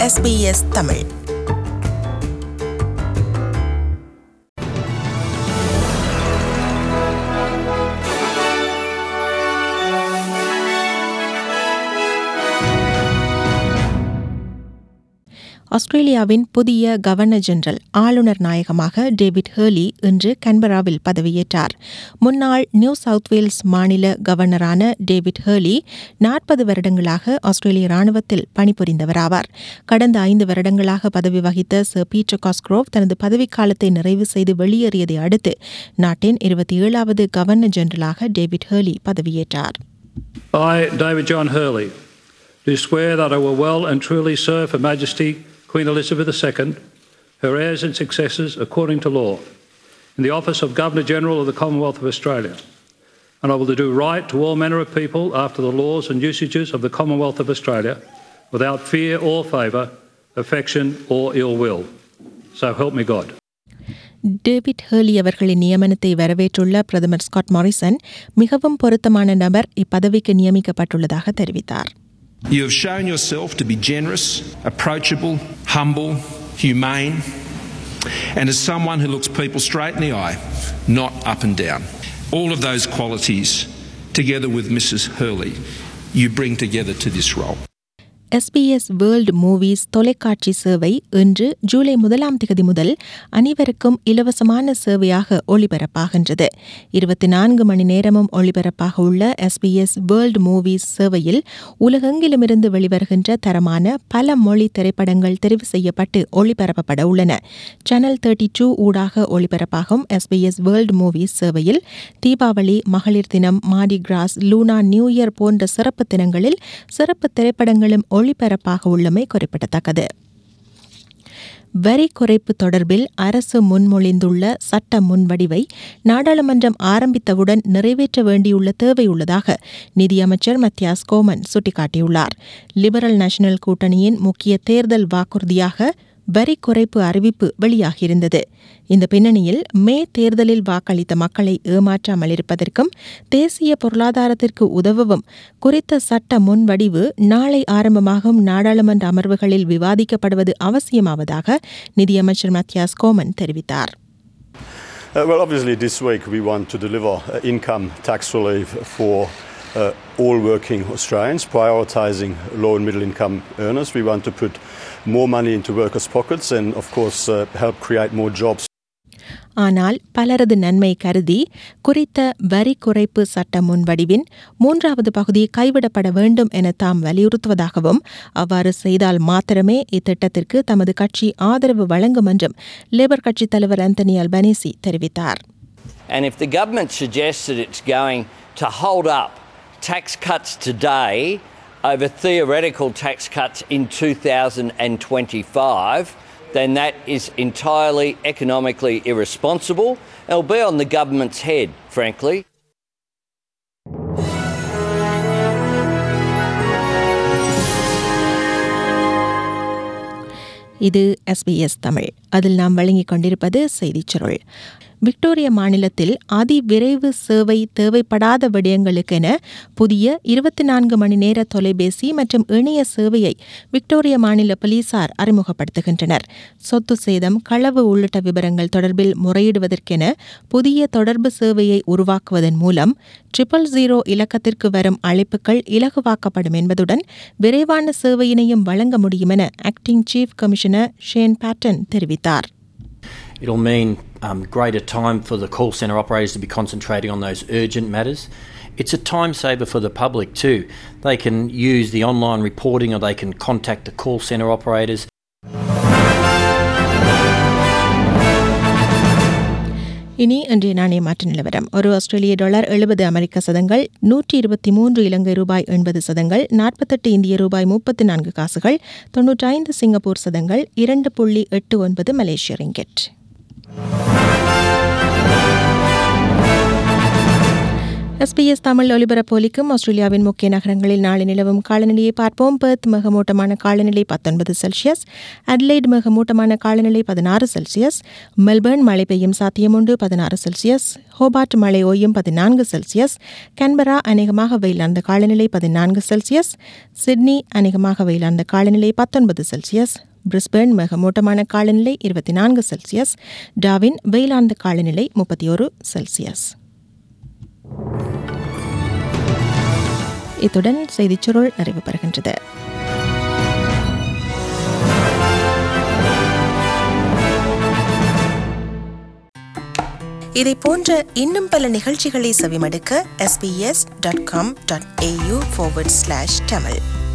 SBS Tamil ஆஸ்திரேலியாவின் புதிய governor general ஆளுநர் நாயகமாக டேவிட் ஹேர்லி இன்று கன்பராவில் பதவியேற்றார் முன்னாள் நியூ சவுத் வேல்ஸ் மாநில கவர்னரான டேவிட் ஹேர்லி நாற்பது வருடங்களாக ஆஸ்திரேலிய ராணுவத்தில் பணிபுரிந்தவராவார் கடந்த ஐந்து வருடங்களாக பதவி வகித்த சர் பீட்டர் காஸ்க்ரோவ் தனது பதவிக்காலத்தை நிறைவு செய்து வெளியேறியதை அடுத்து நாட்டின் இருபத்தி ஏழாவது கவர்னர் ஜெனரலாக டேவிட் ஹேர்லி பதவியேற்றார் I, David John Hurley, do swear that I will well and truly serve Her Majesty Queen Elizabeth II, her heirs and successors according to law, in the office of Governor General of the Commonwealth of Australia, and I will do right to all manner of people after the laws and usages of the Commonwealth of Australia, without fear or favour, affection or ill will. So help me God. David Hurley அவர்களின் நியமனத்தை வரவேற்றுள்ள பிரதமர் Scott Morrison மிகவும் பொருத்தமான நபர் இப்பதவிக்கு நியமிக்கப்பட்டுள்ளதாக தெரிவித்தார் You have shown yourself to be generous, approachable, humble, humane, and as someone who looks people straight in the eye, not up and down. All of those qualities, together with Mrs. Hurley, you bring together to this role. SBS world movies தொலைக்காட்சி சேவை இன்று ஜூலை முதலாம் தேதி முதல் அனைவருக்கும் இலவசமான சேவையாக ஒளிபரப்பாகின்றது இருபத்தி நான்கு மணி நேரமும் ஒளிபரப்பாக உள்ள எஸ்பிஎஸ் வேர்ல்ட் மூவிஸ் சேவையில் உலகெங்கிலுமிருந்து வெளிவருகின்ற தரமான பல மொழி திரைப்படங்கள் தெரிவு செய்யப்பட்டு ஒளிபரப்பப்பட உள்ளன சேனல் தேர்ட்டி டூ ஊடாக ஒளிபரப்பாகும் எஸ்பிஎஸ் வேர்ல்ட் மூவிஸ் சேவையில் தீபாவளி மகளிர் தினம் மாடி கிராஸ் லூனா நியூ இயர் போன்ற சிறப்பு தினங்களில் சிறப்பு திரைப்படங்களும் ஒளிபரப்பாக உள்ளமை குறிப்பிடத்தக்கது வரி குறைப்பு தொடர்பில் அரசு முன்மொழிந்துள்ள சட்ட முன்வடிவை நாடாளுமன்றம் ஆரம்பித்தவுடன் நிறைவேற்ற வேண்டியுள்ள தேவை உள்ளதாக நிதியமைச்சர் மத்தியாஸ் கோமன் சுட்டிக்காட்டியுள்ளார் லிபரல் நேஷனல் கூட்டணியின் முக்கிய தேர்தல் வாக்குறுதியாக வரி குறைப்பு அறிவிப்பு வெளியாகியிருந்தது இந்த பின்னணியில் மே தேர்தலில் வாக்களித்த மக்களை ஏமாற்றாமல் இருப்பதற்கும் தேசிய பொருளாதாரத்திற்கு உதவவும் குறித்த சட்ட முன்வடிவு நாளை ஆரம்பமாகும் நாடாளுமன்ற அமர்வுகளில் விவாதிக்கப்படுவது அவசியமாவதாக நிதியமைச்சர் மத்தியாஸ் கோமன் தெரிவித்தார் Uh, well, obviously, this week we want to deliver uh, income tax relief for uh, all working Australians, prioritising low and middle income earners. We want to put more money into workers' pockets and, of course, uh, help create more jobs. ஆனால் பலரது நன்மை கருதி குறித்த வரி குறைப்பு சட்ட முன்வடிவின் மூன்றாவது பகுதி கைவிடப்பட வேண்டும் என தாம் வலியுறுத்துவதாகவும் அவ்வாறு செய்தால் மாத்திரமே இத்திட்டத்திற்கு தமது கட்சி ஆதரவு வழங்கும் என்றும் லேபர் கட்சித் தலைவர் அந்தனி அல்பனேசி தெரிவித்தார் And if the government suggests that it's going to hold up tax cuts today over theoretical tax cuts in 2025, then that is entirely economically irresponsible. It'll be on the government's head, frankly. இது SBS Tamil அதில் நாம் வழங்கிக் கொண்டிருப்பது செய்திச் சுருள் Victoria மாநிலத்தில் அதிவிரைவு சேவை தேவைப்படாத விடயங்களுக்கென புதிய இருபத்தி நான்கு மணி நேர தொலைபேசி மற்றும் இணைய சேவையை விக்டோரியா மாநில போலீசார் அறிமுகப்படுத்துகின்றனர் சொத்து சேதம் களவு உள்ளிட்ட விவரங்கள் தொடர்பில் முறையிடுவதற்கென புதிய தொடர்பு சேவையை உருவாக்குவதன் மூலம் ட்ரிபிள் ஜீரோ இலக்கத்திற்கு வரும் அழைப்புகள் இலகுவாக்கப்படும் என்பதுடன் விரைவான சேவையினையும் வழங்க முடியும் என acting chief commissioner Shane Patton தெரிவித்தார் It'll mean um, greater time for the call centre operators to be concentrating on those urgent matters. It's a time saver for the public too. They can use the online reporting or they can contact the call centre operators. இனி இன்றைய நாணய மாற்று நிலவரம் ஒரு ஆஸ்திரேலிய dollar எழுபது அமெரிக்க சதங்கள் நூற்றி இருபத்தி மூன்று இலங்கை ரூபாய் எண்பது சதங்கள் நாற்பத்தெட்டு இந்திய ரூபாய் முப்பத்தி நான்கு காசுகள் தொன்னூற்றி ஐந்து சிங்கப்பூர் சதங்கள் இரண்டு புள்ளி எட்டு ஒன்பது மலேசிய ரிங்கெட் எஸ்பிஎஸ் தமிழ் ஒலிபரப்பொலிக்கும் ஆஸ்திரேலியாவின் முக்கிய நகரங்களில் நாளை நிலவும் காலநிலையை பார்ப்போம் பெர்த் மிகமூட்டமான காலநிலை பத்தொன்பது செல்சியஸ் அட்லைட் மிகமூட்டமான காலநிலை பதினாறு செல்சியஸ் மெல்பர்ன் மழை பெய்யும் சாத்தியமுண்டு பதினாறு செல்சியஸ் ஹோபார்ட் மழை ஓயும் பதினான்கு செல்சியஸ் கன்பரா அநேகமாக வெயிலார்ந்த காலநிலை பதினான்கு செல்சியஸ் சிட்னி அநேகமாக வெயிலார்ந்த காலநிலை பத்தொன்பது செல்சியஸ் பிரிஸ்பேர்ன் மிகமூட்டமான காலநிலை இருபத்தி நான்கு செல்சியஸ் டாவின் வெயிலார்ந்த காலநிலை முப்பத்தி ஒரு செல்சியஸ் இத்துடன் செய்திச் சுருள் நிறைவு பெறுகின்றது இதை போன்ற இன்னும் பல நிகழ்ச்சிகளை செவிமடுக்க sbs.com.au forward slash tamil